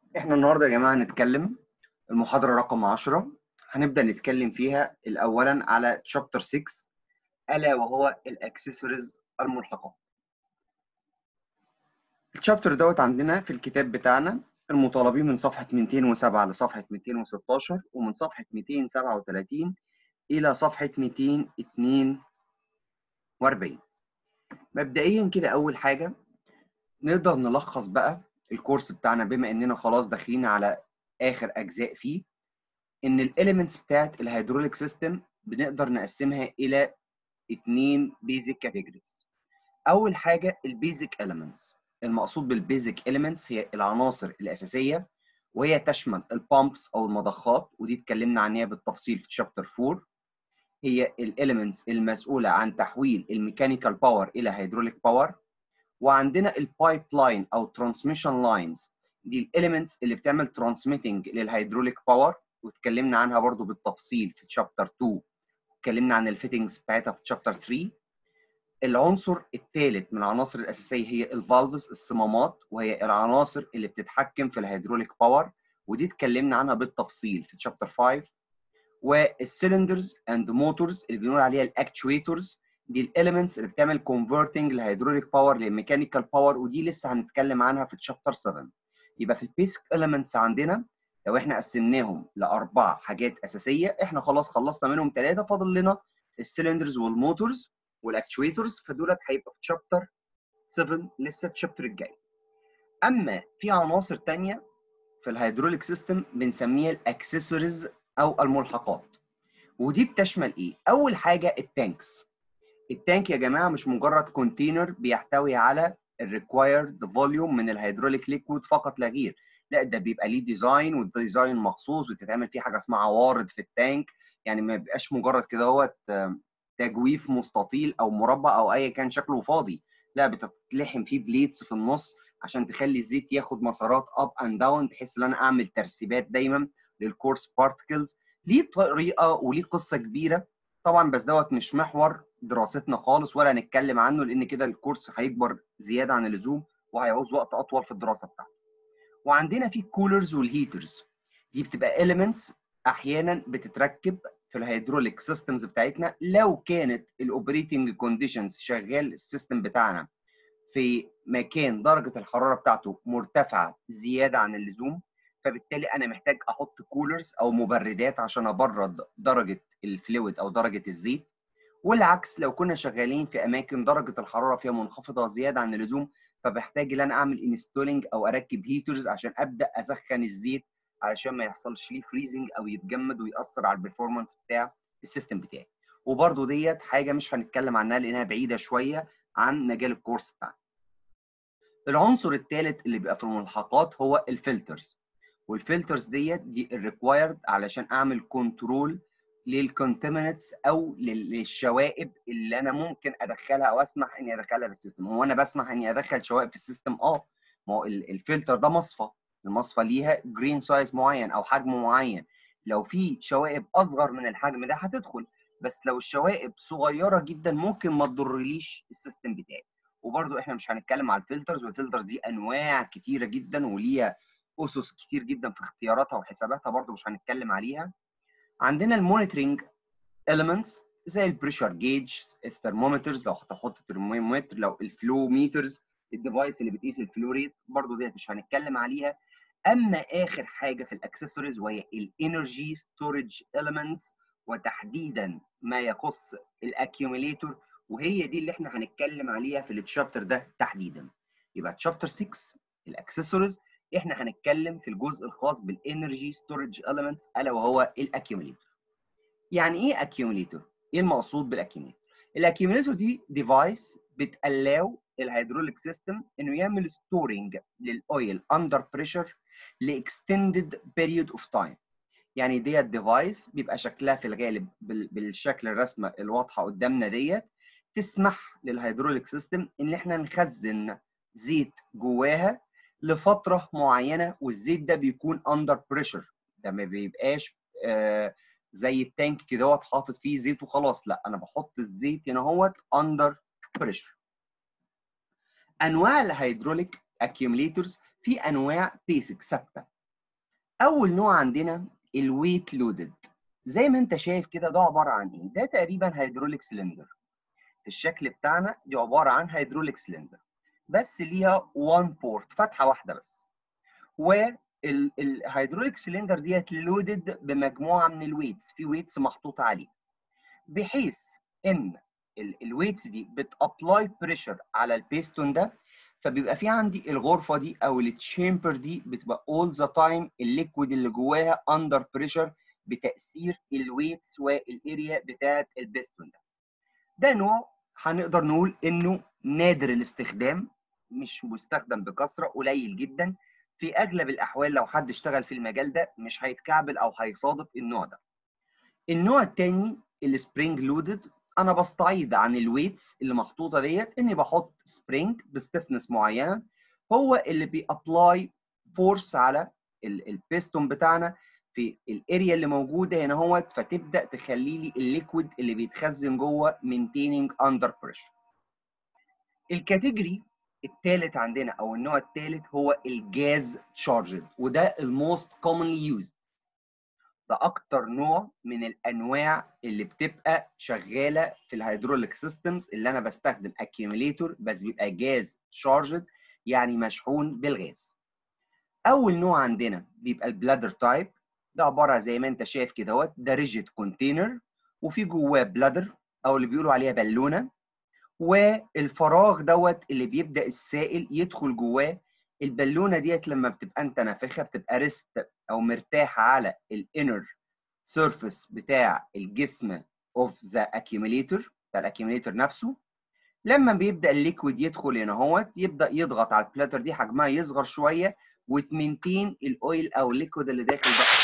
احنا النهارده يا جماعه هنتكلم المحاضره رقم 10 هنبدا نتكلم فيها الاولا على تشابتر 6 الا وهو الاكسسوارز الملحقات الشابتر دوت عندنا في الكتاب بتاعنا المطالبين من صفحه 207 لصفحه 216 ومن صفحه 237 الى صفحه 242 مبدئيا كده اول حاجه نقدر نلخص بقى الكورس بتاعنا بما اننا خلاص داخلين على اخر اجزاء فيه ان الاليمنتس بتاعت الهيدروليك سيستم بنقدر نقسمها الى اتنين بيزك كاتيجوريز اول حاجه البيزك اليمنتس المقصود بالبيزك اليمنتس هي العناصر الاساسيه وهي تشمل البامبس او المضخات ودي اتكلمنا عنها بالتفصيل في شابتر 4 هي الاليمنتس المسؤوله عن تحويل الميكانيكال باور الى هيدروليك باور وعندنا البايب لاين او ترانسميشن لاينز دي الاليمنتس اللي بتعمل ترانسميتنج للهيدروليك باور واتكلمنا عنها برضو بالتفصيل في تشابتر 2 اتكلمنا عن الفيتنجز بتاعتها في تشابتر 3 العنصر الثالث من العناصر الاساسيه هي الفالفز الصمامات وهي العناصر اللي بتتحكم في الهيدروليك باور ودي اتكلمنا عنها بالتفصيل في تشابتر 5 والسلندرز اند موتورز اللي بنقول عليها الاكتويتورز دي الاليمنتس اللي بتعمل كونفرتنج لهيدروليك باور لميكانيكال باور ودي لسه هنتكلم عنها في تشابتر 7 يبقى في البيسك اليمنتس عندنا لو احنا قسمناهم لاربع حاجات اساسيه احنا خلاص خلصنا منهم ثلاثه فاضل لنا السلندرز والموتورز والاكتويتورز فدولت هيبقى في تشابتر 7 لسه الشابتر الجاي اما في عناصر ثانيه في الهيدروليك سيستم بنسميها الاكسسوارز او الملحقات ودي بتشمل ايه اول حاجه التانكس التانك يا جماعه مش مجرد كونتينر بيحتوي على الريكوايرد فوليوم من الهيدروليك ليكويد فقط لا غير لا ده بيبقى ليه ديزاين والديزاين مخصوص بتتعمل فيه حاجه اسمها عوارض في التانك يعني ما بيبقاش مجرد كده هو تجويف مستطيل او مربع او اي كان شكله فاضي لا بتتلحم فيه بليتس في النص عشان تخلي الزيت ياخد مسارات اب اند داون بحيث ان انا اعمل ترسيبات دايما للكورس بارتكلز ليه طريقه وليه قصه كبيره طبعا بس دوت مش محور دراستنا خالص ولا هنتكلم عنه لان كده الكورس هيكبر زياده عن اللزوم وهيعوز وقت اطول في الدراسه بتاعته. وعندنا في الكولرز والهيترز دي بتبقى اليمنتس احيانا بتتركب في الهيدروليك سيستمز بتاعتنا لو كانت الاوبريتنج كونديشنز شغال السيستم بتاعنا في مكان درجه الحراره بتاعته مرتفعه زياده عن اللزوم فبالتالي انا محتاج احط كولرز او مبردات عشان ابرد درجه الفلويد او درجه الزيت والعكس لو كنا شغالين في اماكن درجه الحراره فيها منخفضه زياده عن اللزوم فبحتاج ان انا اعمل انستولينج او اركب هيترز عشان ابدا اسخن الزيت علشان ما يحصلش ليه فريزنج او يتجمد وياثر على البرفورمانس بتاع السيستم بتاعي وبرده ديت حاجه مش هنتكلم عنها لانها بعيده شويه عن مجال الكورس بتاعنا العنصر الثالث اللي بيبقى في الملحقات هو الفلترز والفلترز ديت دي الريكوايرد علشان اعمل كنترول للكونتامينتس او للشوائب اللي انا ممكن ادخلها او اسمح اني ادخلها في السيستم هو انا بسمح اني ادخل شوائب في السيستم اه ما هو الفلتر ده مصفى المصفى ليها جرين سايز معين او حجم معين لو في شوائب اصغر من الحجم ده هتدخل بس لو الشوائب صغيره جدا ممكن ما تضرليش السيستم بتاعي وبرده احنا مش هنتكلم على الفلترز والفلترز دي انواع كتيره جدا وليها اسس كتير جدا في اختياراتها وحساباتها برده مش هنتكلم عليها عندنا المونيتورنج elements زي البريشر جيج الثرمومترز لو هتحط ترمومتر لو الفلو ميترز الديفايس اللي بتقيس الفلو ريت برضه ديت مش هنتكلم عليها اما اخر حاجه في الاكسسوارز وهي الانرجي ستورج elements وتحديدا ما يخص الاكيوميليتور وهي دي اللي احنا هنتكلم عليها في التشابتر ده تحديدا يبقى تشابتر 6 الاكسسوارز احنا هنتكلم في الجزء الخاص بالانرجي ستورج elements الا وهو الاكيوميليتور يعني ايه اكيوميليتور ايه المقصود بالاكيوميليتور الاكيوميليتور دي ديفايس بتالاو الهيدروليك سيستم انه يعمل ستورنج للاويل اندر بريشر لاكستندد بيريود اوف تايم يعني ديت ديفايس بيبقى شكلها في الغالب بالشكل الرسمه الواضحه قدامنا ديت تسمح للهيدروليك سيستم ان احنا نخزن زيت جواها لفتره معينه والزيت ده بيكون اندر بريشر ده ما بيبقاش آه زي التانك كده هو حاطط فيه زيت وخلاص لا انا بحط الزيت هنا اهوت اندر بريشر انواع الهيدروليك اكيوميليتورز في انواع بيسك ثابته اول نوع عندنا الويت لودد زي ما انت شايف كده ده عباره عن ايه ده تقريبا هيدروليك سلندر في الشكل بتاعنا دي عباره عن هيدروليك سلندر بس ليها وان بورت فتحه واحده بس والهيدروليك سلندر ديت لودد بمجموعه من الويتس في ويتس محطوطه عليه بحيث ان الويتس دي بتابلاي بريشر على البيستون ده فبيبقى في عندي الغرفه دي او التشامبر دي بتبقى اول ذا تايم الليكويد اللي جواها اندر بريشر بتاثير الويتس والاريا بتاعه البيستون ده. ده نوع هنقدر نقول انه نادر الاستخدام مش مستخدم بكثره قليل جدا في اغلب الاحوال لو حد اشتغل في المجال ده مش هيتكعبل او هيصادف النوع ده. النوع الثاني السبرينج لودد انا بستعيد عن الويتس اللي محطوطه ديت اني بحط سبرينج بستفنس معينه هو اللي بيابلاي فورس على البيستون بتاعنا في الاريا اللي موجوده هنا اهوت فتبدا تخلي لي الليكويد اللي بيتخزن جوه مينتيننج اندر بريشر الكاتيجوري الثالث عندنا او النوع الثالث هو الجاز تشارجد وده الموست كومنلي يوزد ده اكتر نوع من الانواع اللي بتبقى شغاله في الهيدروليك سيستمز اللي انا بستخدم اكيوميليتور بس بيبقى جاز تشارجد يعني مشحون بالغاز اول نوع عندنا بيبقى البلادر تايب ده عباره زي ما انت شايف كده اهوت ده ريجيد كونتينر وفي جواه بلادر او اللي بيقولوا عليها بالونه والفراغ دوت اللي بيبدا السائل يدخل جواه البالونه ديت لما بتبقى انت نافخها بتبقى ريست او مرتاحه على الانر سيرفيس بتاع الجسم اوف ذا اكيوميليتور بتاع الاكيوميليتور نفسه لما بيبدا الليكويد يدخل هنا اهوت يبدا يضغط على البلاتر دي حجمها يصغر شويه وتمنتين الاويل او الليكويد اللي داخل ده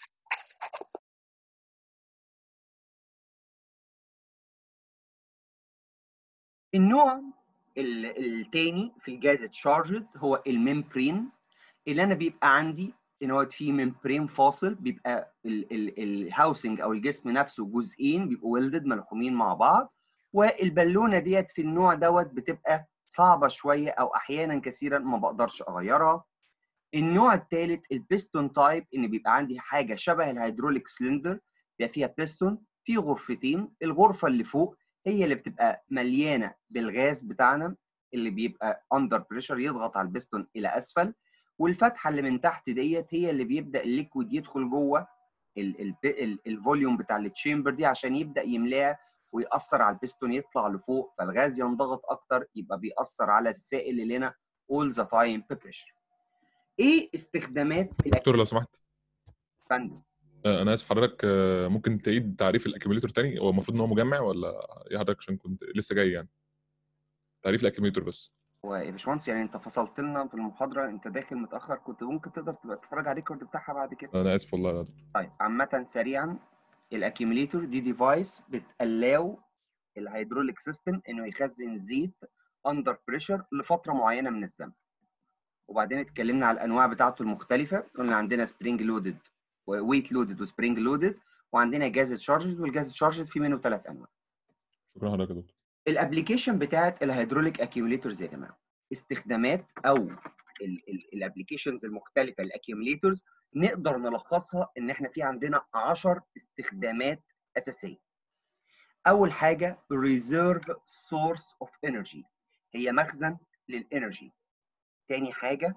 النوع الثاني في الجاز تشارجد هو الممبرين اللي انا بيبقى عندي ان هو فيه ممبرين فاصل بيبقى الهاوسنج او الجسم نفسه جزئين بيبقوا ويلدد ملحومين مع بعض والبالونه ديت في النوع دوت بتبقى صعبه شويه او احيانا كثيرا ما بقدرش اغيرها النوع الثالث البيستون تايب ان بيبقى عندي حاجه شبه الهيدروليك سلندر بيبقى فيها بيستون في غرفتين الغرفه اللي فوق هي اللي بتبقى مليانه بالغاز بتاعنا اللي بيبقى اندر بريشر يضغط على البيستون الى اسفل والفتحه اللي من تحت ديت هي اللي بيبدا الليكويد يدخل جوه الفوليوم بتاع التشامبر دي عشان يبدا يملاها ويأثر على البيستون يطلع لفوق فالغاز ينضغط اكتر يبقى بيأثر على السائل اللي هنا all the time ببريشر. ايه استخدامات دكتور لو سمحت فندم انا اسف حضرتك ممكن تعيد تعريف الاكيوميليتور تاني هو المفروض ان هو مجمع ولا ايه حضرتك عشان كنت لسه جاي يعني تعريف الاكيوميليتور بس هو يا باشمهندس يعني انت فصلت لنا في المحاضره انت داخل متاخر كنت ممكن تقدر تبقى تتفرج على الريكورد بتاعها بعد كده انا اسف والله يا دكتور طيب عامه سريعا الاكيوميليتور دي ديفايس بتالاو الهيدروليك سيستم انه يخزن زيت اندر بريشر لفتره معينه من الزمن وبعدين اتكلمنا على الانواع بتاعته المختلفه قلنا عندنا سبرينج لودد وويت لودد وسبرينج لودد وعندنا جاز تشارجد والجاز تشارجد في منه ثلاث انواع شكرا حضرتك يا دكتور الابلكيشن بتاعت الهيدروليك اكيوميليتورز يا جماعه استخدامات او الابلكيشنز المختلفه للاكيوميليتورز نقدر نلخصها ان احنا في عندنا 10 استخدامات اساسيه اول حاجه reserve source of energy هي مخزن للانرجي تاني حاجه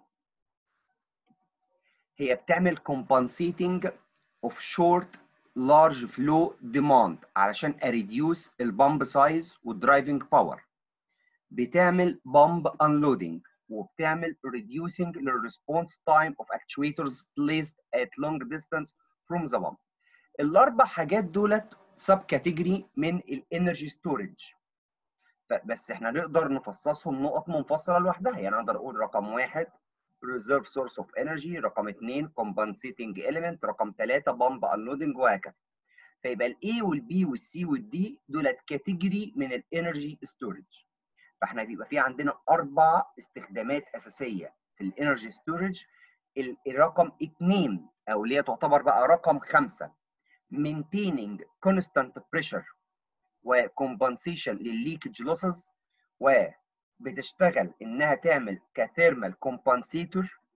هي بتعمل compensating of short large flow demand علشان اريديوس البامب سايز والدرايفنج باور بتعمل بامب unloading وبتعمل reducing the response time of actuators placed at long distance from the pump الاربع حاجات دولت سب كاتيجوري من الانرجي ستورج بس احنا نقدر نفصصهم نقط منفصله لوحدها يعني اقدر اقول رقم واحد reserve source of energy رقم اثنين compensating element رقم ثلاثة pump unloading وهكذا فيبقى ال A وال B وال C وال D دولت كاتيجوري من الانرجي ستورج فاحنا بيبقى في عندنا اربع استخدامات اساسيه في الانرجي ستورج الرقم اثنين او اللي هي تعتبر بقى رقم خمسه maintaining constant pressure وcompensation للليكج لوسز وبتشتغل انها تعمل كثيرمال كومبنسيتور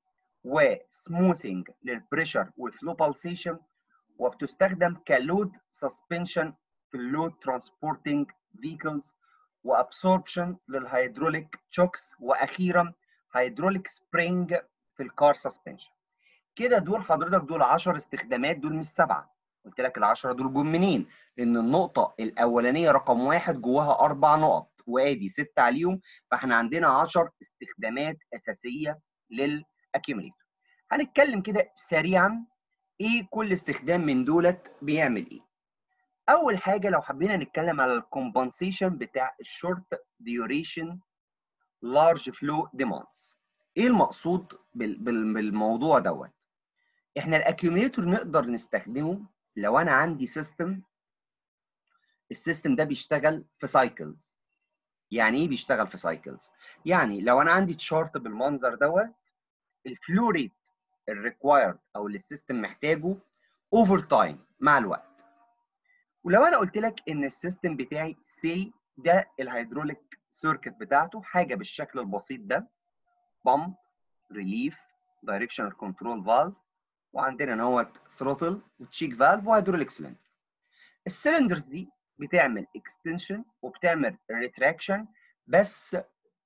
وسموثنج للبريشر والفلو بالسيشن وبتستخدم كلود سسبنشن في اللود ترانسبورتنج فيكلز وابسوربشن للهيدروليك تشوكس واخيرا هيدروليك سبرينج في الكار سسبنشن كده دول حضرتك دول 10 استخدامات دول مش سبعه قلت لك ال 10 دول جم منين؟ ان النقطه الاولانيه رقم واحد جواها اربع نقط وادي ستة عليهم فاحنا عندنا 10 استخدامات اساسيه للاكيوميليتور هنتكلم كده سريعا ايه كل استخدام من دولت بيعمل ايه اول حاجه لو حبينا نتكلم على الكومبنسيشن بتاع الشورت ديوريشن لارج فلو ديماندز ايه المقصود بالموضوع دوت احنا الاكيوميليتور نقدر نستخدمه لو انا عندي سيستم السيستم ده بيشتغل في سايكلز يعني ايه بيشتغل في سايكلز يعني لو انا عندي تشارت بالمنظر دوت الفلو ريت الريكوايرد او اللي السيستم محتاجه اوفر تايم مع الوقت ولو انا قلت لك ان السيستم بتاعي سي ده الهيدروليك سيركت بتاعته حاجه بالشكل البسيط ده بامب ريليف دايركشنال كنترول فالف وعندنا نوت ثروتل وتشيك فالف وهيدروليك سلندر السلندرز دي بتعمل اكستنشن وبتعمل ريتراكشن بس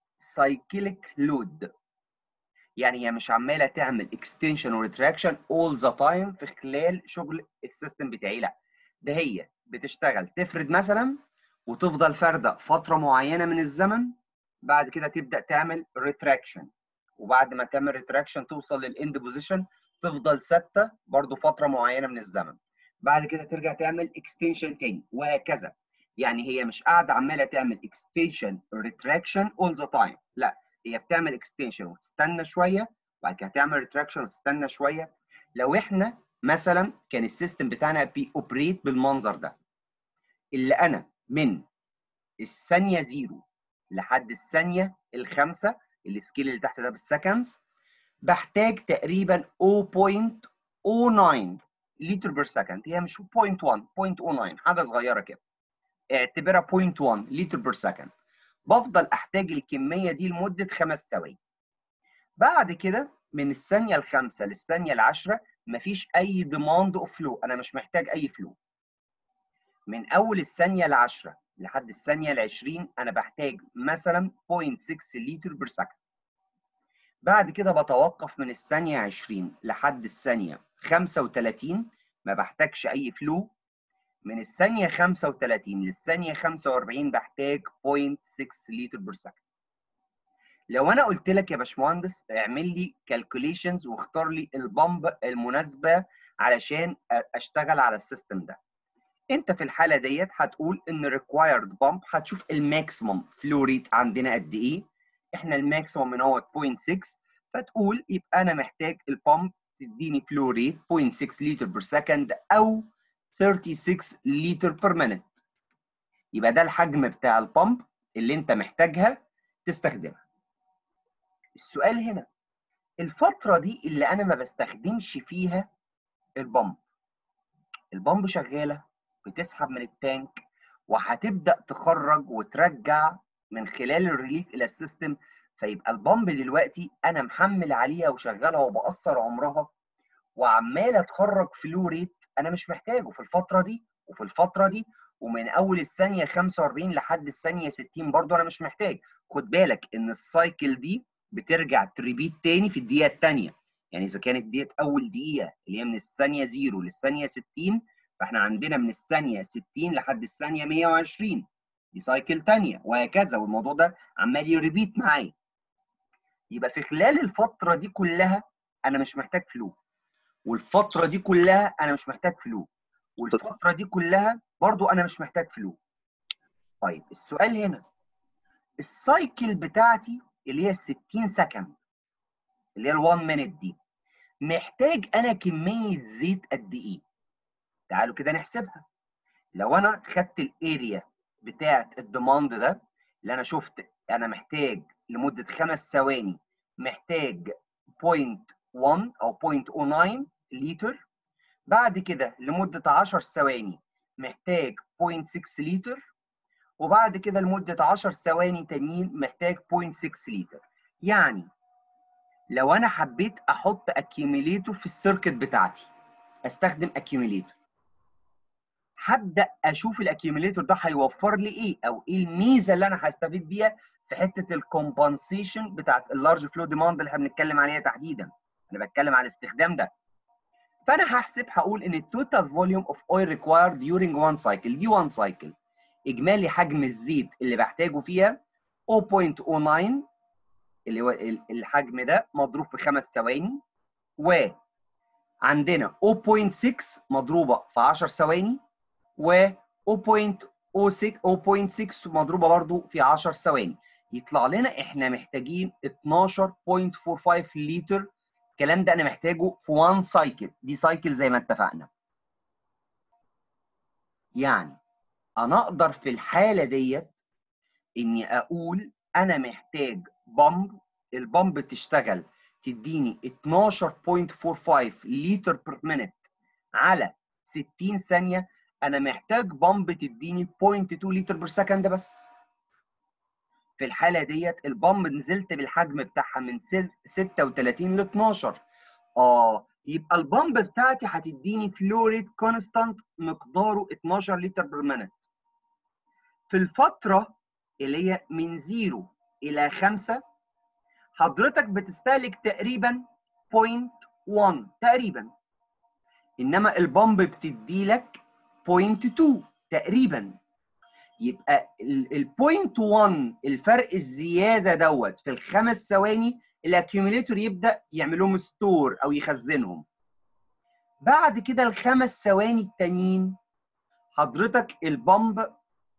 سايكليك لود يعني هي مش عماله تعمل اكستنشن وريتراكشن اول ذا تايم في خلال شغل السيستم بتاعي لا ده هي بتشتغل تفرد مثلا وتفضل فارده فتره معينه من الزمن بعد كده تبدا تعمل ريتراكشن وبعد ما تعمل ريتراكشن توصل للاند بوزيشن تفضل ثابته برضو فتره معينه من الزمن بعد كده ترجع تعمل اكستنشن تاني وهكذا يعني هي مش قاعده عماله تعمل اكستنشن ريتراكشن اول ذا تايم لا هي بتعمل اكستنشن وتستنى شويه وبعد كده تعمل ريتراكشن وتستنى شويه لو احنا مثلا كان السيستم بتاعنا بيوبريت بالمنظر ده اللي انا من الثانيه زيرو لحد الثانيه الخامسه السكيل اللي تحت ده بالسكندز بحتاج تقريبا 0.09 لتر بير سكند هي مش 0.1 0.09 حاجه صغيره كده اعتبرها 0.1 لتر بير سكند بفضل احتاج الكميه دي لمده خمس ثواني بعد كده من الثانيه الخامسه للثانيه العاشره مفيش اي ديماند اوف فلو انا مش محتاج اي فلو من اول الثانيه العاشره لحد الثانيه العشرين انا بحتاج مثلا 0.6 لتر بير سكند بعد كده بتوقف من الثانيه 20 لحد الثانيه 35 ما بحتاجش اي فلو من الثانيه 35 للثانيه 45 بحتاج 0.6 لتر بير سكند لو انا قلت لك يا باشمهندس اعمل لي كالكوليشنز واختار لي البامب المناسبه علشان اشتغل على السيستم ده انت في الحاله ديت هتقول ان ريكوايرد بامب هتشوف الماكسيمم فلو ريت عندنا قد ايه احنا الماكسيمم من هو 0.6 فتقول يبقى انا محتاج البامب تديني فلو ريت 0.6 لتر بير سكند او 36 لتر بير مينت يبقى ده الحجم بتاع البامب اللي انت محتاجها تستخدمها السؤال هنا الفترة دي اللي أنا ما بستخدمش فيها البامب البامب شغالة بتسحب من التانك وهتبدأ تخرج وترجع من خلال الريليف إلى السيستم فيبقى البامب دلوقتي أنا محمل عليها وشغالها وبقصر عمرها وعمالة تخرج فلو ريت أنا مش محتاجه في الفترة دي وفي الفترة دي ومن اول الثانيه 45 لحد الثانيه 60 برضو انا مش محتاج خد بالك ان السايكل دي بترجع تريبيت تاني في الدقيقه الثانيه يعني اذا كانت ديت اول دقيقه اللي هي من الثانيه 0 للثانيه 60 فاحنا عندنا من الثانيه 60 لحد الثانيه 120 دي سايكل ثانيه وهكذا والموضوع ده عمال يريبيت معايا يبقى في خلال الفتره دي كلها انا مش محتاج فلو والفتره دي كلها انا مش محتاج فلو والفتره دي كلها برضو انا مش محتاج فلو طيب السؤال هنا السايكل بتاعتي اللي هي ال 60 سكند اللي هي ال 1 مينيت دي محتاج انا كميه زيت قد ايه تعالوا كده نحسبها لو انا خدت الاريا بتاعت الديماند ده اللي انا شفت انا محتاج لمده خمس ثواني محتاج 0.1 او 0.09 لتر بعد كده لمده 10 ثواني محتاج 0.6 لتر وبعد كده لمدة 10 ثواني تانيين محتاج 0.6 لتر يعني لو انا حبيت احط اكيوميليتور في السيركت بتاعتي استخدم اكيوميليتور هبدا اشوف الاكيوميليتور ده هيوفر لي ايه او ايه الميزه اللي انا هستفيد بيها في حته الكومبنسيشن بتاعت اللارج فلو ديماند اللي احنا بنتكلم عليها تحديدا انا بتكلم على الاستخدام ده فانا هحسب هقول ان التوتال فوليوم اوف اويل ريكوايرد ديورنج وان سايكل دي وان سايكل اجمالي حجم الزيت اللي بحتاجه فيها 0.09 اللي هو الحجم ده مضروب في خمس ثواني وعندنا 0.6 مضروبه في 10 ثواني و 0.06 0.6 مضروبه برضو في 10 ثواني يطلع لنا احنا محتاجين 12.45 لتر الكلام ده انا محتاجه في 1 سايكل دي سايكل زي ما اتفقنا يعني انا اقدر في الحاله ديت اني اقول انا محتاج بامب البامب تشتغل تديني 12.45 لتر بير مينت على 60 ثانيه انا محتاج بامب تديني 0.2 لتر بير سكند بس في الحاله ديت البامب نزلت بالحجم بتاعها من 36 ل 12 اه يبقى البامب بتاعتي هتديني فلو ريت كونستانت مقداره 12 لتر بير مينت في الفتره اللي هي من 0 الى 5 حضرتك بتستهلك تقريبا 0.1 تقريبا انما البامب بتدي لك 0.2 تقريبا يبقى البوينت 1 الفرق الزياده دوت في الخمس ثواني الاكيوميليتور يبدا يعمل لهم ستور او يخزنهم بعد كده الخمس ثواني التانيين حضرتك البامب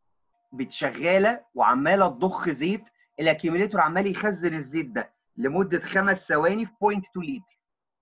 بتشغاله وعماله تضخ زيت الاكيوميليتور عمال يخزن الزيت ده لمده خمس ثواني في 0.2 لتر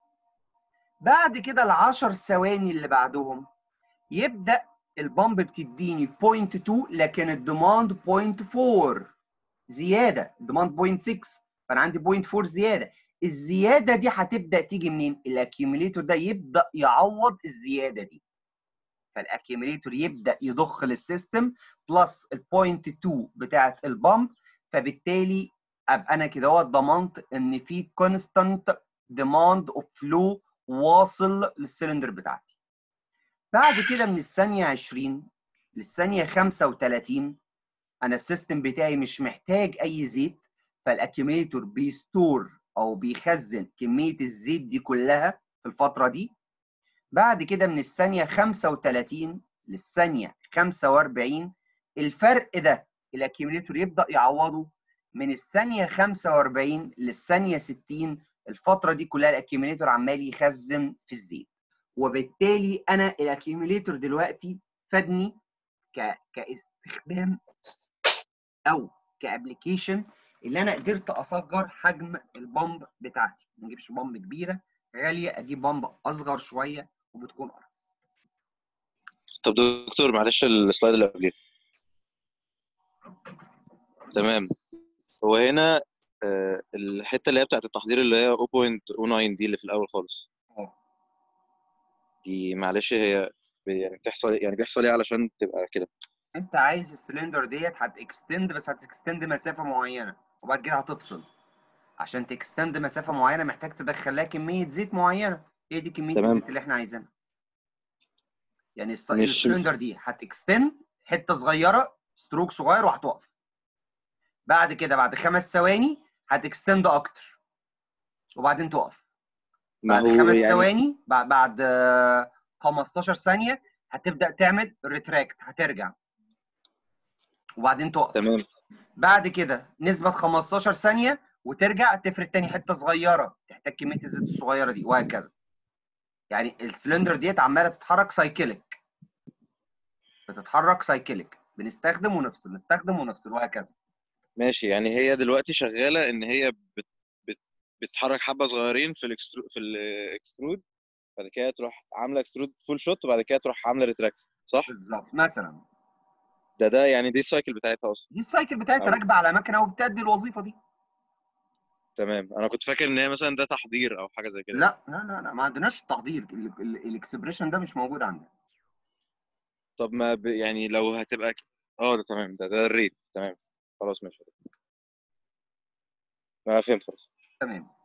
بعد كده ال 10 ثواني اللي بعدهم يبدا البامب بتديني 0.2 لكن الديماند 0.4 زياده الديماند 0.6 فانا عندي 0.4 زياده الزياده دي هتبدا تيجي منين الاكيوميليتور ده يبدا يعوض الزياده دي فالاكيوميليتور يبدا يضخ للسيستم بلس ال 0.2 بتاعه البامب فبالتالي ابقى انا كده هو ضمنت ان في كونستانت ديماند اوف فلو واصل للسلندر بتاعتي بعد كده من الثانيه 20 للثانيه 35 انا السيستم بتاعي مش محتاج اي زيت فالاكيوميليتور بيستور او بيخزن كميه الزيت دي كلها في الفتره دي بعد كده من الثانيه 35 للثانيه 45 الفرق ده الاكيوميليتور يبدا يعوضه من الثانيه 45 للثانيه 60 الفتره دي كلها الاكيوميليتور عمال يخزن في الزيت وبالتالي انا الاكيوميليتور دلوقتي فادني ك... كاستخدام او كابلكيشن اللي انا قدرت اصغر حجم البامب بتاعتي ما اجيبش بامب كبيره غاليه اجيب بامب اصغر شويه وبتكون ارخص طب دكتور معلش السلايد اللي قبليه تمام هو هنا آه، الحته اللي هي بتاعت التحضير اللي هي 0.09 دي اللي في الاول خالص اه دي معلش هي بي- يعني بتحصل يعني بيحصل ايه علشان تبقى كده انت عايز السلندر ديت هتكستند بس هتكستند مسافه معينه وبعد كده هتفصل عشان تكستند مسافه معينه محتاج تدخل لها كميه زيت معينه هي دي كميه تمام. الزيت اللي احنا عايزينها يعني الس- مش- السلندر دي هتكستند حته صغيره ستروك صغير وهتقف بعد كده بعد خمس ثواني هتكستند اكتر وبعدين تقف ما بعد هو خمس يعني ثواني بعد بعد آه، 15 ثانيه هتبدا تعمل ريتراكت هترجع وبعدين تقف تمام بعد كده نثبت 15 ثانيه وترجع تفرد تاني حته صغيره تحتاج كميه الزيت الصغيره دي وهكذا يعني السلندر ديت عماله تتحرك سايكليك بتتحرك سايكليك بنستخدم ونفصل نستخدم ونفصل وهكذا ماشي يعني هي دلوقتي شغاله ان هي بت بت بتحرك حبه صغيرين في الاكسترو في الاكسترود بعد كده تروح عامله اكسترود فول شوت وبعد كده تروح عامله ريتراكت صح بالظبط مثلا ده ده يعني دي السايكل بتاعتها اصلا دي السايكل بتاعتها أو- راكبه على مكنه وبتأدي الوظيفه دي تمام انا كنت فاكر ان هي مثلا ده تحضير او حاجه زي كده لا لا لا لا ما عندناش تحضير الاكسبريشن ده مش موجود عندنا طب ما ب... يعني لو هتبقى ك- اه ده تمام ده ده الريت تمام خلاص ماشي انا فهمت خلاص تمام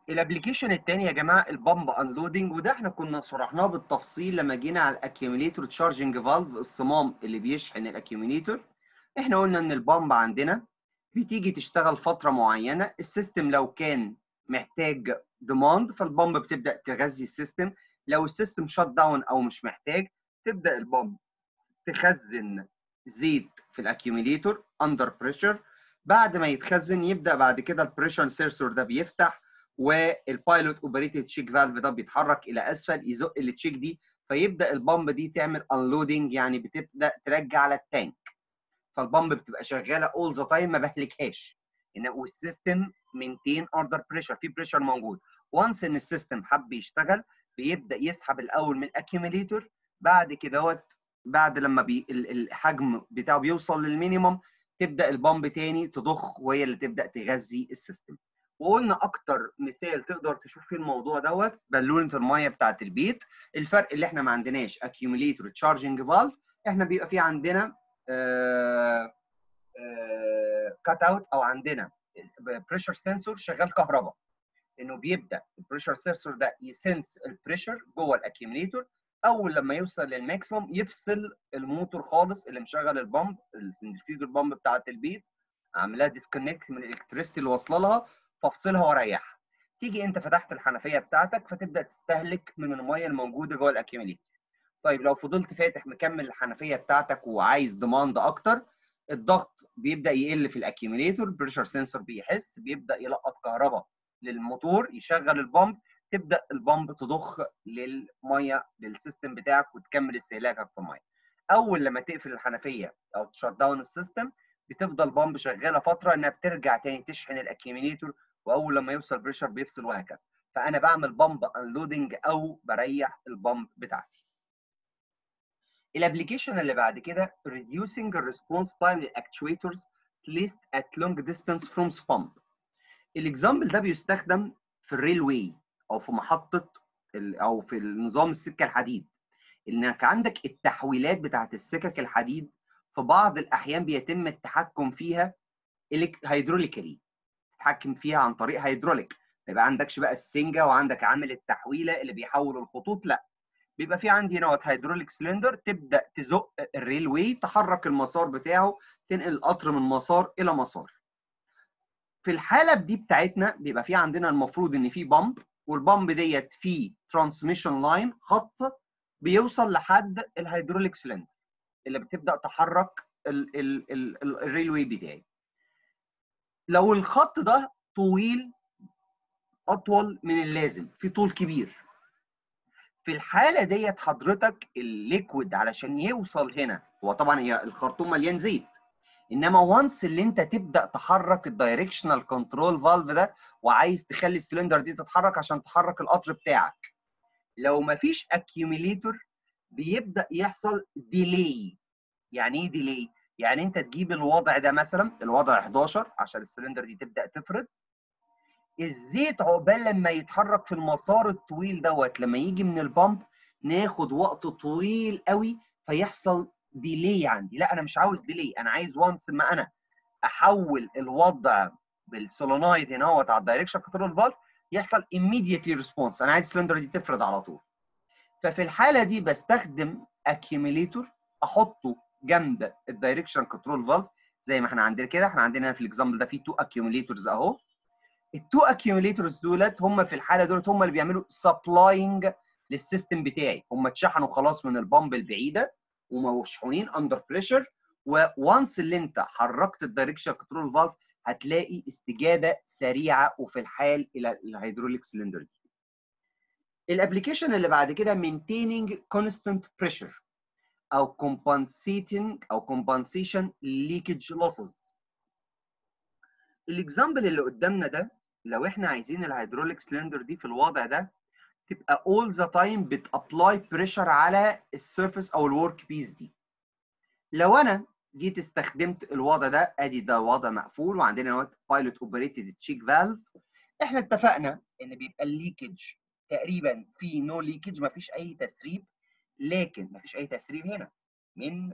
الابلكيشن الثاني يا جماعه البامب انلودنج وده احنا كنا شرحناه بالتفصيل لما جينا على الاكيوميليتور تشارجنج فالف الصمام اللي بيشحن الاكيوميليتور احنا قلنا ان البامب عندنا بتيجي تشتغل فتره معينه السيستم لو كان محتاج ديماند فالبامب بتبدا تغذي السيستم لو السيستم شات داون او مش محتاج تبدا البامب تخزن زيت في الاكيوميليتور اندر بريشر بعد ما يتخزن يبدا بعد كده البريشر سيرسور ده بيفتح والبايلوت اوبريتد تشيك فالف ده بيتحرك الى اسفل يزق التشيك دي فيبدا البامب دي تعمل انلودنج يعني بتبدا ترجع على التانك فالبامب بتبقى شغاله اول ذا تايم ما بهلكهاش ان والسيستم مينتين اوردر بريشر في بريشر موجود وانس ان السيستم حب يشتغل بيبدا يسحب الاول من الاكيوميليتور بعد كده بعد لما بي الحجم بتاعه بيوصل للمينيمم تبدا البامب تاني تضخ وهي اللي تبدا تغذي السيستم وقلنا اكتر مثال تقدر تشوف فيه الموضوع دوت بالونه الميه بتاعت البيت الفرق اللي احنا ما عندناش اكيوميليتور تشارجنج فالف احنا بيبقى في عندنا كات اوت او عندنا بريشر سنسور شغال كهرباء انه بيبدا البريشر سنسور ده يسنس البريشر جوه الاكيوميليتور اول لما يوصل للماكسيموم يفصل الموتور خالص اللي مشغل البامب السنترفيوجل بامب بتاعت البيت عاملها ديسكونكت من الالكتريستي اللي واصله لها فافصلها واريحها تيجي انت فتحت الحنفيه بتاعتك فتبدا تستهلك من الميه الموجوده جوه الاكيوميليتور طيب لو فضلت فاتح مكمل الحنفيه بتاعتك وعايز ديماند اكتر الضغط بيبدا يقل في الاكيوميليتور البريشر سنسور بيحس بيبدا يلقط كهرباء للموتور يشغل البامب تبدا البامب تضخ للميه للسيستم بتاعك وتكمل استهلاكك في الميه اول لما تقفل الحنفيه او تشت داون السيستم بتفضل بامب شغاله فتره انها بترجع تاني تشحن الاكيوميليتور واول لما يوصل بريشر بيفصل وهكذا فانا بعمل بامب انلودنج او بريح البامب بتاعتي الابلكيشن اللي بعد كده reducing the response time للاكتويترز placed at long distance from pump الاكزامبل ده بيستخدم في الريل واي او في محطه او في النظام السكه الحديد انك عندك التحويلات بتاعت السكك الحديد في بعض الاحيان بيتم التحكم فيها هيدروليكالي تتحكم فيها عن طريق هيدروليك ما يبقى عندكش بقى السنجه وعندك عامل التحويله اللي بيحول الخطوط لا بيبقى في عندي هنا هيدروليك سلندر تبدا تزق الريلوي تحرك المسار بتاعه تنقل القطر من مسار الى مسار في الحاله دي بتاعتنا بيبقى في عندنا المفروض ان في بامب والبامب ديت فيه ترانسميشن لاين خط بيوصل لحد الهيدروليك سلندر اللي بتبدا تحرك الريلوي بتاعي لو الخط ده طويل اطول من اللازم في طول كبير في الحاله ديت حضرتك الليكويد علشان يوصل هنا هو طبعا هي الخرطوم مليان زيت انما وانس اللي انت تبدا تحرك الدايركشنال كنترول فالف ده وعايز تخلي السلندر دي تتحرك عشان تحرك القطر بتاعك لو مفيش اكيوميليتور بيبدا يحصل ديلي يعني ايه ديلي يعني انت تجيب الوضع ده مثلا الوضع 11 عشان السلندر دي تبدا تفرد الزيت عقبال لما يتحرك في المسار الطويل دوت لما يجي من البامب ناخد وقت طويل قوي فيحصل ديلي عندي لا انا مش عاوز ديلي انا عايز وانس ما انا احول الوضع بالسولونايد هنا هو على الدايركشن كنترول فالف يحصل immediately response انا عايز السلندر دي تفرد على طول ففي الحاله دي بستخدم اكيوميليتور احطه جنب الدايركشن كنترول فالف زي ما احنا عندنا كده احنا عندنا في الاكزامبل ده في تو اكيوميليتورز اهو التو اكيوميليتورز دولت هم في الحاله دولت هم اللي بيعملوا سبلاينج للسيستم بتاعي هم اتشحنوا خلاص من البامب البعيده ومشحونين اندر بريشر وانس اللي انت حركت الدايركشن كنترول فالف هتلاقي استجابه سريعه وفي الحال الى الهيدروليك سلندر دي الابلكيشن اللي بعد كده maintaining constant pressure او compensating او compensation leakage losses الاكزامبل اللي قدامنا ده لو احنا عايزين الهيدروليك سلندر دي في الوضع ده تبقى all the time بتابلاي بريشر على السيرفيس او الورك بيس دي لو انا جيت استخدمت الوضع ده ادي ده وضع مقفول وعندنا نوت بايلوت اوبريتد تشيك فالف احنا اتفقنا ان بيبقى الليكج تقريبا في نو ليكج مفيش اي تسريب لكن مفيش اي تسريب هنا من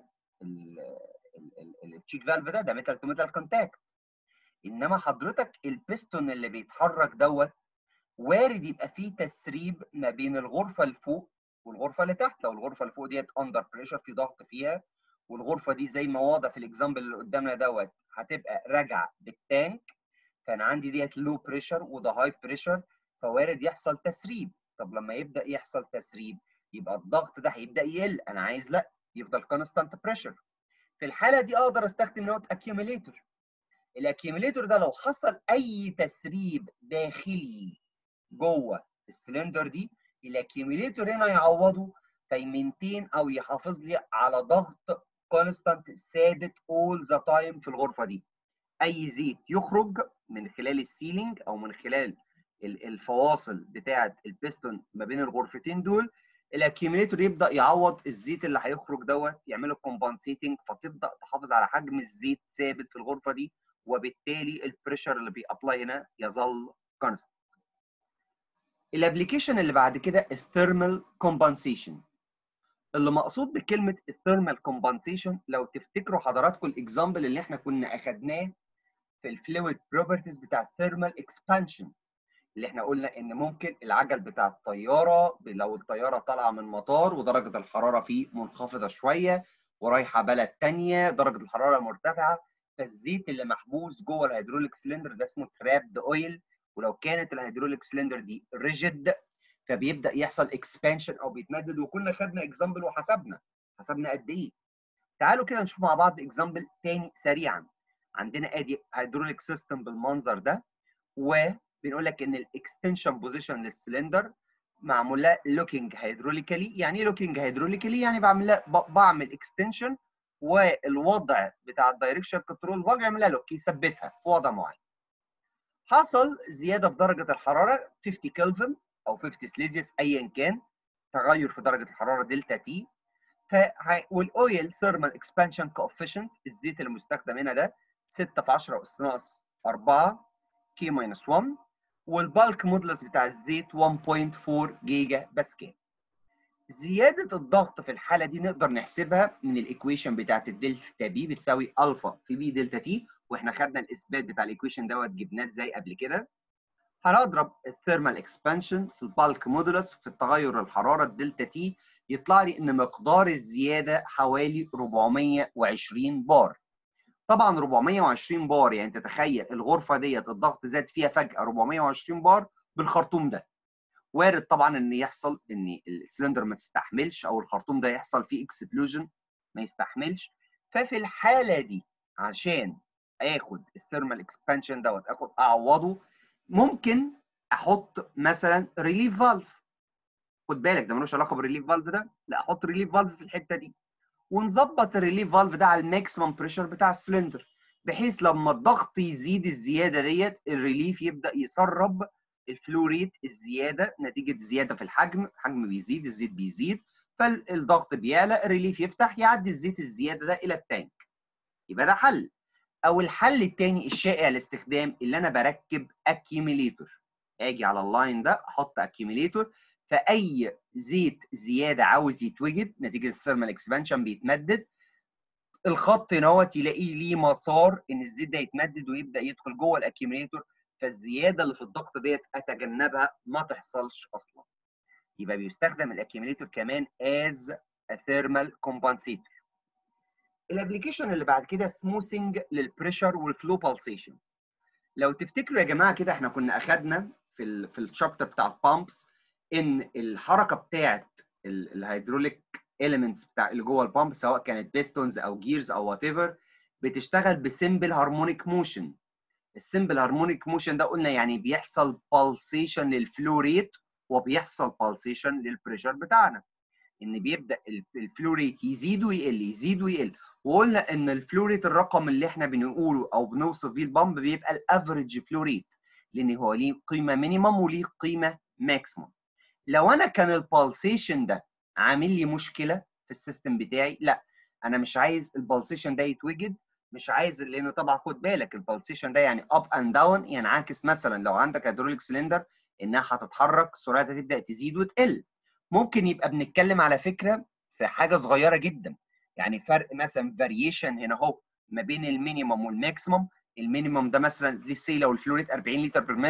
التشيك فالف ده ده ميتال تو ميتال كونتاكت انما حضرتك البيستون اللي بيتحرك دوت وارد يبقى في تسريب ما بين الغرفه اللي فوق والغرفه اللي تحت لو الغرفه اللي فوق ديت اندر بريشر في ضغط فيها والغرفه دي زي ما واضح في الاكزامبل اللي قدامنا دوت هتبقى راجعه بالتانك فانا عندي ديت لو بريشر وده هاي بريشر فوارد يحصل تسريب طب لما يبدا يحصل تسريب يبقى الضغط ده هيبدا يقل انا عايز لا يفضل كونستانت بريشر في الحاله دي اقدر استخدم نوت اكيوميليتور الاكيوميليتور ده لو حصل اي تسريب داخلي جوه السلندر دي الاكيوميليتور هنا يعوضه فيمنتين او يحافظ لي على ضغط كونستانت ثابت اول ذا تايم في الغرفه دي اي زيت يخرج من خلال السيلينج او من خلال الفواصل بتاعه البيستون ما بين الغرفتين دول الاكيوميليتور يبدا يعوض الزيت اللي هيخرج دوت يعمله كومبنسيتنج فتبدا تحافظ على حجم الزيت ثابت في الغرفه دي وبالتالي البريشر اللي بيابلاي هنا يظل كونستانت الابلكيشن اللي بعد كده الثيرمال كومبنسيشن اللي مقصود بكلمه الثيرمال كومبنسيشن لو تفتكروا حضراتكم الاكزامبل اللي احنا كنا اخدناه في الفلويد بروبرتيز بتاع الثيرمال اكسبانشن اللي احنا قلنا ان ممكن العجل بتاع الطياره لو الطياره طالعه من مطار ودرجه الحراره فيه منخفضه شويه ورايحه بلد ثانيه درجه الحراره مرتفعه فالزيت اللي محبوس جوه الهيدروليك سلندر ده اسمه ترابد اويل ولو كانت الهيدروليك سلندر دي ريجيد فبيبدا يحصل اكسبانشن او بيتمدد وكنا خدنا اكزامبل وحسبنا حسبنا قد ايه تعالوا كده نشوف مع بعض اكزامبل تاني سريعا عندنا ادي هيدروليك سيستم بالمنظر ده وبنقول لك ان الاكستنشن بوزيشن للسلندر معمول لها لوكينج هيدروليكالي يعني ايه لوكينج هيدروليكالي يعني بعمل لها بعمل اكستنشن والوضع بتاع الدايركشن كنترول فالف يعمل لها لوك يثبتها في وضع معين حصل زياده في درجه الحراره 50 كلفن او 50 سليزيوس ايا كان تغير في درجه الحراره دلتا تي والاويل ثيرمال اكسبانشن كوفيشنت الزيت المستخدم هنا ده 6 في 10 اس ناقص 4 كي ماينس 1 والبالك مودلس بتاع الزيت 1.4 جيجا باسكال زياده الضغط في الحاله دي نقدر نحسبها من الايكويشن بتاعت الدلتا بي بتساوي الفا في بي دلتا تي واحنا خدنا الاثبات بتاع الايكويشن دوت جبناه ازاي قبل كده هنضرب الثيرمال اكسبانشن في البالك مودولس في التغير الحراره الدلتا تي يطلع لي ان مقدار الزياده حوالي 420 بار طبعا 420 بار يعني تتخيل الغرفه ديت الضغط زاد فيها فجاه 420 بار بالخرطوم ده وارد طبعا ان يحصل ان السلندر ما تستحملش او الخرطوم ده يحصل فيه اكسبلوجن ما يستحملش ففي الحاله دي عشان اخد الثيرمال اكسبانشن دوت اخد اعوضه ممكن احط مثلا ريليف فالف خد بالك ده ملوش علاقه بالريليف فالف ده لا احط ريليف فالف في الحته دي ونظبط الريليف فالف ده على الماكسيمم بريشر بتاع السلندر بحيث لما الضغط يزيد الزياده ديت الريليف يبدا يسرب الفلوريت الزياده نتيجه زياده في الحجم الحجم بيزيد الزيت بيزيد فالضغط بيعلى الريليف يفتح يعدي الزيت الزياده ده الى التانك يبقى ده حل او الحل الثاني الشائع الاستخدام اللي انا بركب اكيوميليتور اجي على اللاين ده احط اكيوميليتور فاي زيت زياده عاوز يتوجد نتيجه الثيرمال اكسبانشن بيتمدد الخط هنا تلاقيه ليه مسار ان الزيت ده يتمدد ويبدا يدخل جوه الاكيوميليتور فالزياده اللي في الضغط ديت اتجنبها ما تحصلش اصلا يبقى بيستخدم الاكيوميليتور كمان از ثيرمال كومبنسيتور الابلكيشن اللي بعد كده سموثنج للبريشر والفلو بالسيشن لو تفتكروا يا جماعه كده احنا كنا اخدنا في ال في الشابتر بتاع البامبس ان الحركه بتاعت الهيدروليك اليمنتس بتاع اللي جوه البامب سواء كانت بيستونز او جيرز او وات ايفر بتشتغل بسمبل هارمونيك موشن السمبل هارمونيك موشن ده قلنا يعني بيحصل بالسيشن للفلو ريت وبيحصل بالسيشن للبريشر بتاعنا ان بيبدا الفلو ريت يزيد ويقل يزيد ويقل وقلنا ان الفلو ريت الرقم اللي احنا بنقوله او بنوصف بيه البامب بيبقى الافريج فلو ريت لان هو ليه قيمه مينيمم وليه قيمه ماكسيمم لو انا كان البالسيشن ده عامل لي مشكله في السيستم بتاعي لا انا مش عايز البالسيشن ده يتوجد مش عايز لان طبعا خد بالك البالسيشن ده يعني اب اند داون ينعكس مثلا لو عندك هيدروليك سلندر انها هتتحرك سرعتها تبدا تزيد وتقل ممكن يبقى بنتكلم على فكره في حاجه صغيره جدا يعني فرق مثلا فاريشن هنا اهو ما بين المينيمم والماكسيمم المينيمم ده مثلا ليسي لو الفلوريت 40 لتر بير مينيت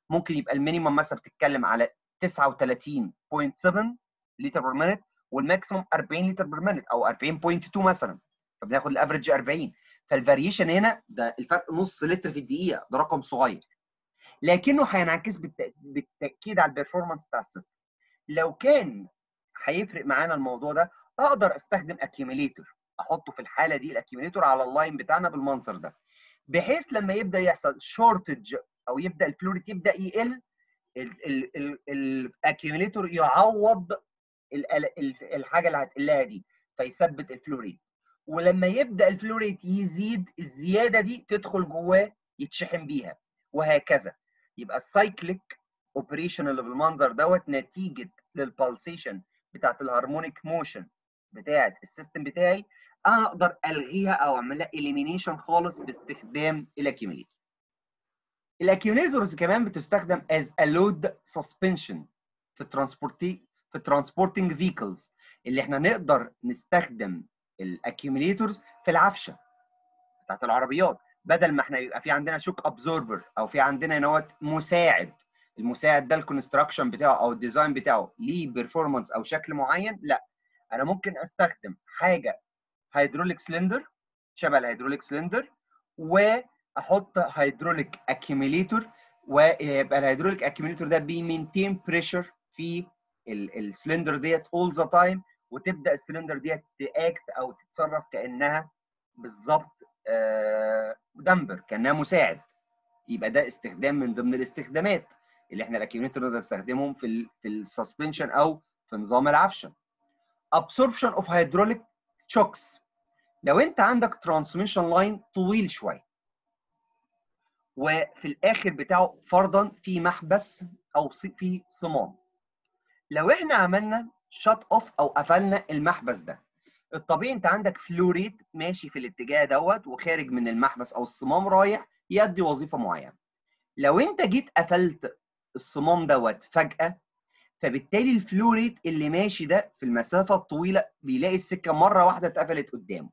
ممكن يبقى المينيمم مثلا بتتكلم على 39.7 لتر بير مينت والماكسيمم 40 لتر بير مينت او 40.2 مثلا فبناخد الافرج 40 فالفاريشن هنا ده الفرق نص لتر في الدقيقه ده رقم صغير لكنه هينعكس بالت- بالتاكيد على البرفورمانس بتاع السيستم لو كان هيفرق معانا الموضوع ده اقدر استخدم اكيوميليتور احطه في الحاله دي الاكيوميليتور على اللاين بتاعنا بالمنظر ده بحيث لما يبدا يحصل شورتج او يبدا الفلوريت يبدا يقل الاكيوميليتور يعوض ال- ال- الحاجه اللي هتقلها دي فيثبت الفلوريت ولما يبدا الفلوريت يزيد الزياده دي تدخل جواه يتشحن بيها وهكذا يبقى السايكليك اوبريشن اللي بالمنظر دوت نتيجه للبالسيشن بتاعت الهارمونيك موشن بتاعت السيستم بتاعي انا اقدر الغيها او اعملها اليمينيشن خالص باستخدام الاكيوميليتور الاكيوميليتورز كمان بتستخدم as a load suspension في الترانسبورتي في الترانسبورتنج فيكلز اللي احنا نقدر نستخدم الاكيوميليتورز في العفشه بتاعت العربيات بدل ما احنا يبقى في عندنا شوك ابزوربر او في عندنا نوت مساعد المساعد ده الكونستراكشن بتاعه او الديزاين بتاعه ليه بيرفورمانس او شكل معين لا انا ممكن استخدم حاجه هيدروليك سلندر شبه الهيدروليك سلندر واحط هيدروليك اكيوميليتور ويبقى الهيدروليك اكيوميليتور ده بيمينتين بريشر في السلندر ديت اول ذا تايم وتبدا السلندر ديت تاكت او تتصرف كانها بالظبط دمبر كانها مساعد يبقى ده استخدام من ضمن الاستخدامات اللي احنا الاكيوميليتور نقدر نستخدمهم في ال في السسبنشن او في نظام العفشه absorption of hydraulic shocks لو انت عندك ترانسميشن لاين طويل شويه وفي الاخر بتاعه فرضا في محبس او في صمام لو احنا عملنا شات اوف او قفلنا المحبس ده الطبيعي انت عندك فلوريت ماشي في الاتجاه دوت وخارج من المحبس او الصمام رايح يؤدي وظيفه معينه لو انت جيت قفلت الصمام دوت فجاه فبالتالي الفلوريت اللي ماشي ده في المسافه الطويله بيلاقي السكه مره واحده اتقفلت قدامه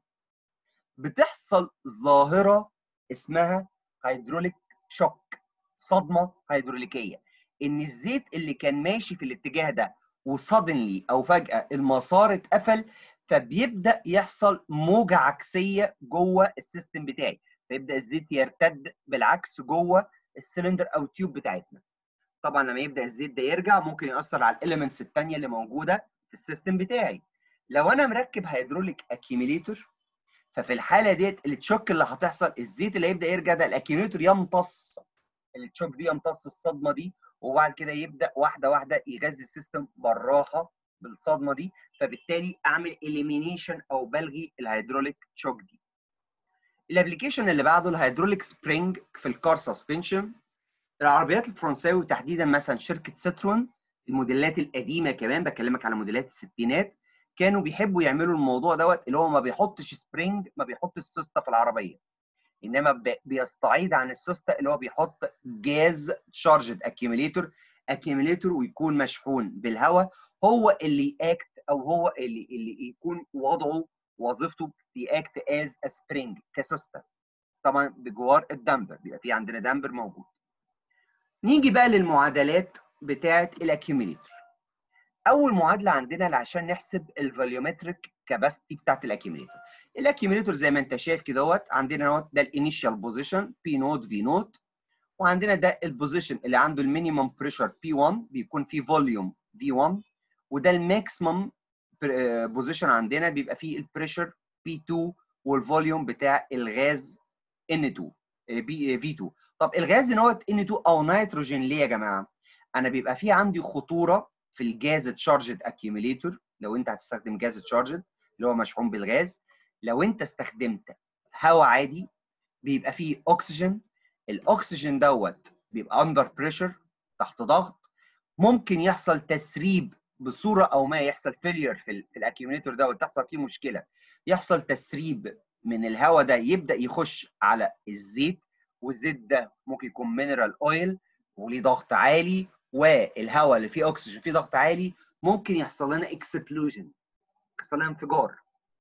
بتحصل ظاهره اسمها هيدروليك شوك صدمه هيدروليكيه ان الزيت اللي كان ماشي في الاتجاه ده وصدنلي او فجاه المسار اتقفل فبيبدا يحصل موجه عكسيه جوه السيستم بتاعي فيبدا الزيت يرتد بالعكس جوه السلندر او التيوب بتاعتنا طبعا لما يبدا الزيت ده يرجع ممكن ياثر على الاليمنتس الثانيه اللي موجوده في السيستم بتاعي لو انا مركب هيدروليك اكيوميليتور ففي الحاله ديت التشوك اللي هتحصل الزيت اللي هيبدا يرجع ده الاكيوميليتور يمتص التشوك دي يمتص الصدمه دي وبعد كده يبدا واحده واحده يغذي السيستم بالراحه بالصدمه دي فبالتالي اعمل اليمينيشن او بلغي الهيدروليك تشوك دي الابلكيشن اللي بعده الهيدروليك سبرينج في الكار سسبنشن العربيات الفرنساوي وتحديدا مثلا شركه سترون الموديلات القديمه كمان بكلمك على موديلات الستينات كانوا بيحبوا يعملوا الموضوع دوت اللي هو ما بيحطش سبرينج ما بيحطش سوسته في العربيه انما بيستعيد عن السوسته اللي هو بيحط جاز تشارجد اكيوميليتور اكيوميليتور ويكون مشحون بالهواء هو اللي اكت او هو اللي اللي يكون وضعه وظيفته ياكت از سبرينج كسوسته طبعا بجوار الدمبر بيبقى في عندنا دمبر موجود نيجي بقى للمعادلات بتاعه الاكيوميليتور اول معادله عندنا عشان نحسب الفوليومتريك كاباسيتي بتاعت الاكيوميليتور الاكيوميليتور زي ما انت شايف كده اهوت عندنا اهوت ده الانيشال بوزيشن بي نوت في نوت وعندنا ده البوزيشن اللي عنده المينيمم بريشر بي 1 بيكون فيه فوليوم في 1 وده الماكسيمم بوزيشن عندنا بيبقى فيه البريشر بي 2 والفوليوم بتاع الغاز ان 2 بي في 2 طب الغاز ان هو ان 2 او نيتروجين ليه يا جماعه انا بيبقى فيه عندي خطوره في الجاز تشارجد اكيوميليتور لو انت هتستخدم جاز تشارجد اللي هو مشحون بالغاز لو انت استخدمت هواء عادي بيبقى فيه اكسجين الاكسجين دوت بيبقى اندر بريشر تحت ضغط ممكن يحصل تسريب بصوره او ما يحصل فيلير في, في الاكيوميليتور دوت تحصل فيه مشكله يحصل تسريب من الهواء ده يبدا يخش على الزيت والزيت ده ممكن يكون مينرال اويل وليه ضغط عالي والهواء اللي فيه اكسجين فيه ضغط عالي ممكن يحصل لنا اكسبلوجن يحصل لنا انفجار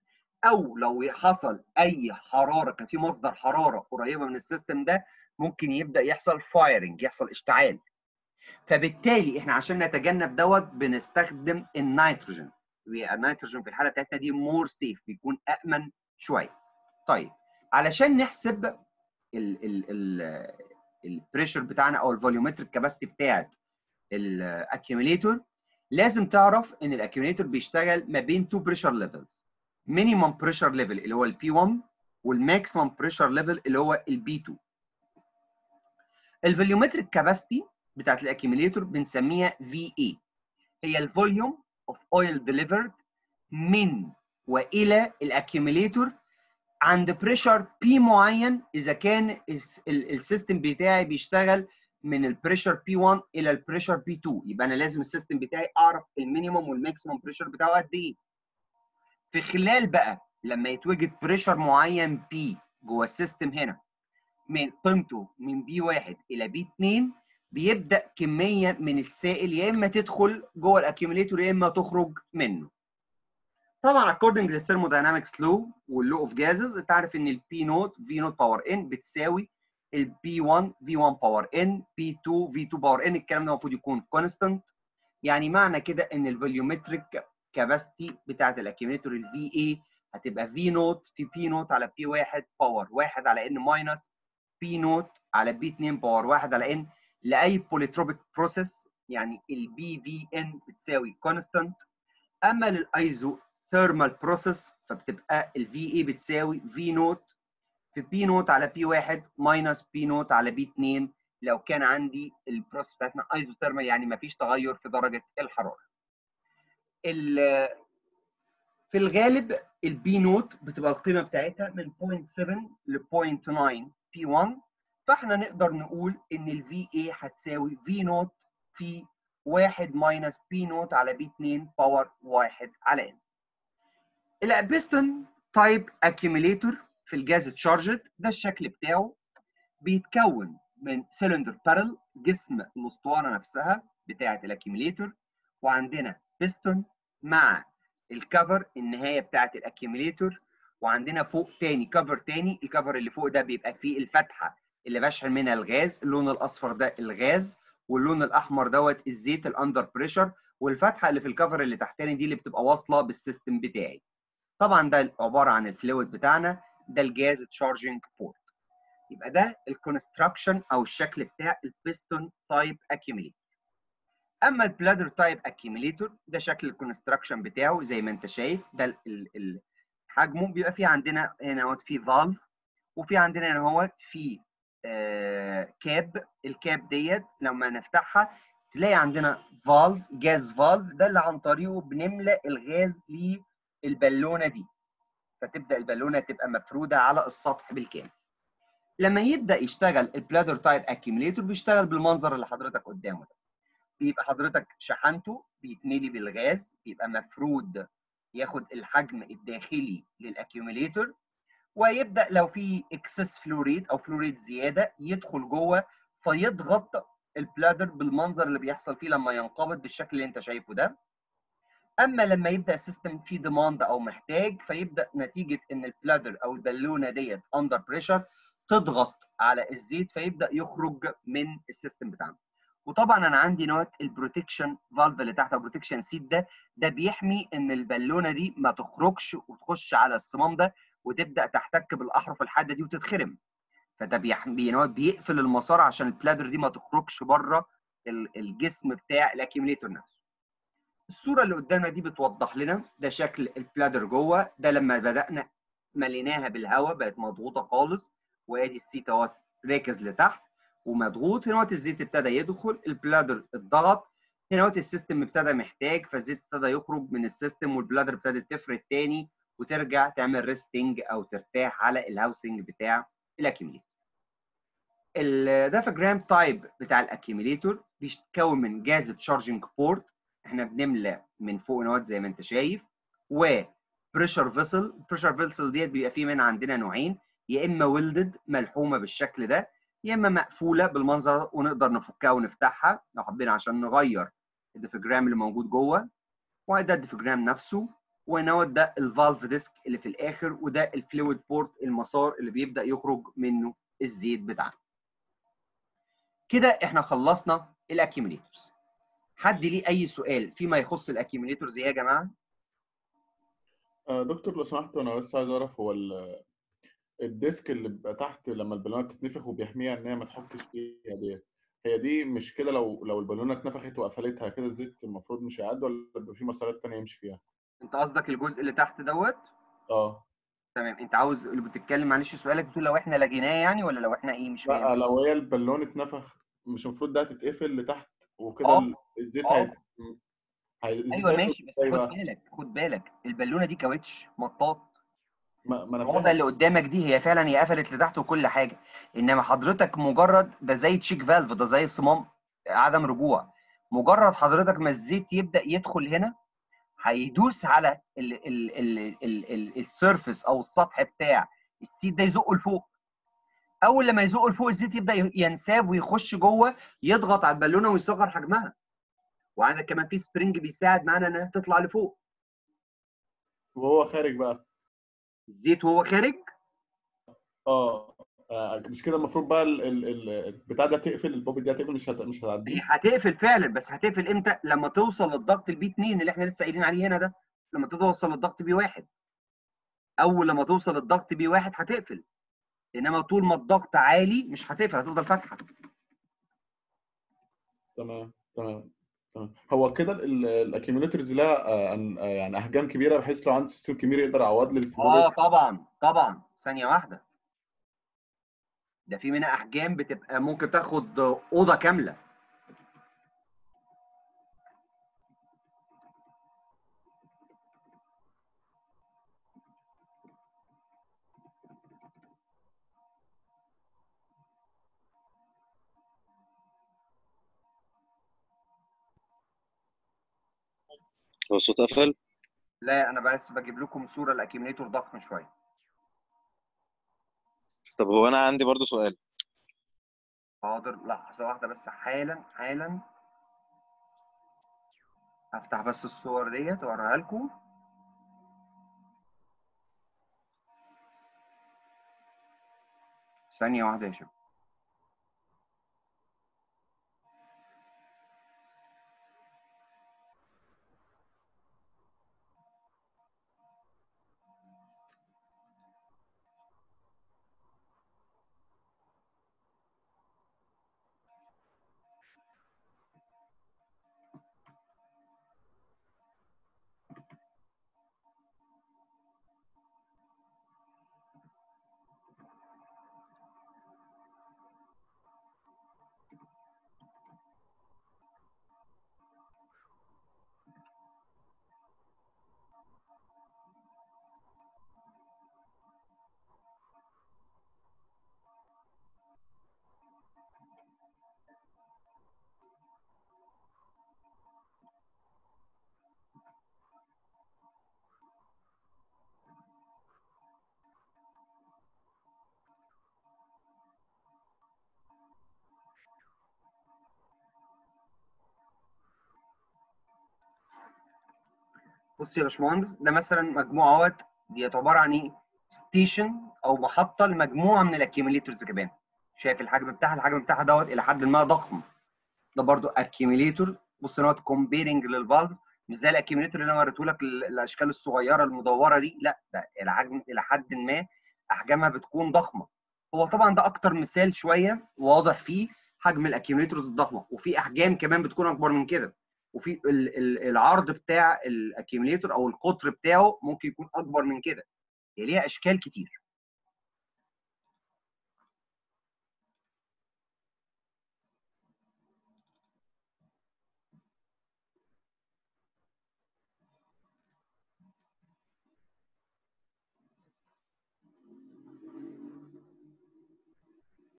او لو حصل اي حراره كان في مصدر حراره قريبه من السيستم ده ممكن يبدا يحصل فايرنج يحصل اشتعال فبالتالي احنا عشان نتجنب دوت بنستخدم النيتروجين النيتروجين في الحاله بتاعتنا دي مور سيف بيكون امن شويه طيب علشان نحسب ال ال ال البريشر بتاعنا او الفوليومتريك كاباسيتي بتاعت الاكيوميليتور لازم تعرف ان الاكيوميليتور بيشتغل ما بين تو بريشر ليفلز مينيمم بريشر ليفل اللي هو البي 1 والماكسيمم بريشر ليفل اللي هو البي 2 الفوليومتريك كاباسيتي بتاعت الاكيوميليتور بنسميها في اي هي الفوليوم اوف اويل ديليفرد من والى الاكيوميليتور عند بريشر بي معين اذا كان السيستم بتاعي بيشتغل من البريشر بي 1 الى البريشر بي 2 يبقى انا لازم السيستم بتاعي اعرف المينيمم والماكسيمم بريشر بتاعه قد ايه في خلال بقى لما يتوجد بريشر معين بي جوه السيستم هنا من قيمته من بي 1 الى بي 2 بيبدا كميه من السائل يا اما تدخل جوه الاكيوميليتور يا اما تخرج منه طبعا according to thermodynamics law واللو اوف جازز انت عارف ان البي نوت في نوت باور ان بتساوي البي 1 في 1 باور ان بي 2 في 2 باور ان الكلام ده المفروض يكون كونستانت يعني معنى كده ان الفوليومتريك كاباسيتي بتاعت الاكيوميليتور الفي اي هتبقى في نوت في بي نوت على بي 1 باور 1 على ان ماينس بي نوت على بي 2 باور 1 على ان لاي بوليتروبيك بروسيس يعني البي في ان بتساوي كونستانت اما للايزو ثيرمال بروسيس فبتبقى الفي اي بتساوي في نوت في بي نوت على بي 1 ماينس بي نوت على بي 2 لو كان عندي البروسيس بتاعتنا ايزو ثيرمال يعني ما فيش تغير في درجه الحراره. في الغالب البي نوت بتبقى القيمه بتاعتها من 0.7 ل 0.9 بي 1 فاحنا نقدر نقول ان الفي اي هتساوي في نوت في 1 ماينس بي نوت على بي 2 باور 1 على ان. الابيستون تايب اكيوميليتور في الجاز تشارجد ده الشكل بتاعه بيتكون من سيلندر بارل جسم الاسطوانه نفسها بتاعه الاكيوميليتور وعندنا بيستون مع الكفر النهايه بتاعه الاكيوميليتور وعندنا فوق تاني كفر تاني الكفر اللي فوق ده بيبقى فيه الفتحه اللي بشحن منها الغاز اللون الاصفر ده الغاز واللون الاحمر دوت الزيت الاندر بريشر والفتحه اللي في الكفر اللي تحتاني دي اللي بتبقى واصله بالسيستم بتاعي طبعا ده عباره عن الفلويد بتاعنا ده الجاز تشارجنج بورت يبقى ده الكونستراكشن او الشكل بتاع البيستون تايب اكيوميليتور اما البلادر تايب اكيوميليتور ده شكل الكونستراكشن بتاعه زي ما انت شايف ده ال ال حجمه بيبقى فيه عندنا هنا اهوت في فالف وفي عندنا هنا اهوت في آه كاب الكاب ديت لما نفتحها تلاقي عندنا فالف جاز فالف ده اللي عن طريقه بنملى الغاز للبالونه دي فتبدا البالونه تبقى مفروده على السطح بالكامل لما يبدا يشتغل البلادر تايب اكيوميليتور بيشتغل بالمنظر اللي حضرتك قدامه ده بيبقى حضرتك شحنته بيتملي بالغاز بيبقى مفرود ياخد الحجم الداخلي للاكيوميليتور ويبدا لو في اكسس فلوريد او فلوريد زياده يدخل جوه فيضغط البلادر بالمنظر اللي بيحصل فيه لما ينقبض بالشكل اللي انت شايفه ده اما لما يبدا السيستم فيه ديماند او محتاج فيبدا نتيجه ان البلادر او البالونه ديت اندر بريشر تضغط على الزيت فيبدا يخرج من السيستم بتاعنا وطبعا انا عندي نوت البروتكشن فالف اللي تحت البروتكشن سيت ده ده بيحمي ان البالونه دي ما تخرجش وتخش على الصمام ده وتبدا تحتك بالاحرف الحاده دي وتتخرم فده بيحمي بيقفل المسار عشان البلادر دي ما تخرجش بره الجسم بتاع الاكيوميليتور نفسه الصوره اللي قدامنا دي بتوضح لنا ده شكل البلادر جوه ده لما بدانا مليناها بالهواء بقت مضغوطه خالص وادي السيت اهوت راكز لتحت ومضغوط هنا الزيت ابتدى يدخل البلادر اتضغط هنا السيستم ابتدى محتاج فالزيت ابتدى يخرج من السيستم والبلادر ابتدت تفرد تاني وترجع تعمل ريستنج او ترتاح على الهاوسنج بتاع الاكيوميليتور الدافجرام تايب بتاع الاكيوميليتور بيتكون من جاز تشارجنج بورت احنا بنملى من فوق نوت زي ما انت شايف و بريشر فيسل بريشر فيسل ديت بيبقى فيه من عندنا نوعين يا اما ويلدد ملحومه بالشكل ده يا اما مقفوله بالمنظر ونقدر نفكها ونفتحها لو حبينا عشان نغير الديفجرام اللي موجود جوه وده الديفجرام نفسه ونوت ده الفالف ديسك اللي في الاخر وده الفلويد بورت المسار اللي بيبدا يخرج منه الزيت بتاعنا كده احنا خلصنا الاكيوميليتورز حد ليه اي سؤال فيما يخص الاكيوميليتورز ايه يا جماعه آه، دكتور لو سمحت انا بس عايز اعرف هو ال- الديسك اللي بيبقى تحت لما البالونه بتتنفخ وبيحميها ان هي ما تحكش فيها ديت هي دي مش كده لو لو البالونه اتنفخت وقفلتها كده الزيت المفروض مش هيعدي ولا بيبقى في مسارات تانية يمشي فيها؟ انت قصدك الجزء اللي تحت دوت اه تمام انت عاوز اللي بتتكلم معلش سؤالك بتقول لو احنا لغيناه يعني ولا لو احنا ايه مش لا فاهم لو هي البالون اتنفخ مش المفروض ده تتقفل لتحت وكده آه. ال- الزيت آه. هي... هي... الزيت ايوه هيدخل ماشي بس ازاي خد بقى؟ بالك خد بالك البالونه دي كاوتش مطاط ما, ما انا الوضع فاهم اللي قدامك دي هي فعلا هي قفلت لتحت وكل حاجه انما حضرتك مجرد ده زي تشيك فالف ده زي صمام عدم رجوع مجرد حضرتك ما الزيت يبدا يدخل هنا هيدوس على ال ال ال ال ال السيرفس او السطح بتاع السيت ده يزقه لفوق اول لما يزقه لفوق الزيت يبدا ي- ينساب ويخش جوه يضغط على البالونه ويصغر حجمها وعندك كمان في سبرينج بيساعد معانا انها تطلع لفوق وهو خارج بقى الزيت وهو خارج اه آه، مش كده المفروض بقى ال... ال... ال... البتاع ده تقفل البوب دي هتقفل مش هت... مش هي هتعديه هتقفل فعلا بس هتقفل امتى؟ لما توصل للضغط البي 2 اللي احنا لسه قايلين عليه هنا ده لما توصل للضغط بي 1 اول لما توصل للضغط بي 1 هتقفل انما طول ما الضغط عالي مش هتقفل هتفضل فاتحه تمام تمام تمام هو كده الاكيوميليترز لها آه، أن- آه، يعني احجام كبيره بحيث لو عندي سيستم كبير يقدر يعوض لي الفلو اه ريت طبعا طبعا ثانيه واحده ده في منها احجام بتبقى ممكن تاخد اوضه كامله هو الصوت قفل لا انا بس بجيب لكم صوره الاكيوميليتور ضخم شويه طب هو انا عندي برضو سؤال حاضر لحظه واحده بس حالا حالا هفتح بس الصور ديت واوريها لكم ثانيه واحده يا شباب بص يا باشمهندس ده مثلا مجموعه اهوت ديت عباره عن ايه؟ ستيشن او محطه لمجموعه من الاكيوميليتورز كمان شايف الحجم بتاعها الحجم بتاعها دوت الى حد ما ضخم ده برضو اكيوميليتور بص ان هو كومبيرنج للفالفز مش زي الاكيوميليتور اللي انا وريته لك ال- الاشكال الصغيره المدوره دي لا ده الحجم الى حد ما احجامها بتكون ضخمه هو طبعا ده اكتر مثال شويه واضح فيه حجم الاكيوميليتورز الضخمه وفي احجام كمان بتكون اكبر من كده وفي ال- ال- العرض بتاع الاكيوميليتور او القطر بتاعه ممكن يكون اكبر من كده هي ليها اشكال كتير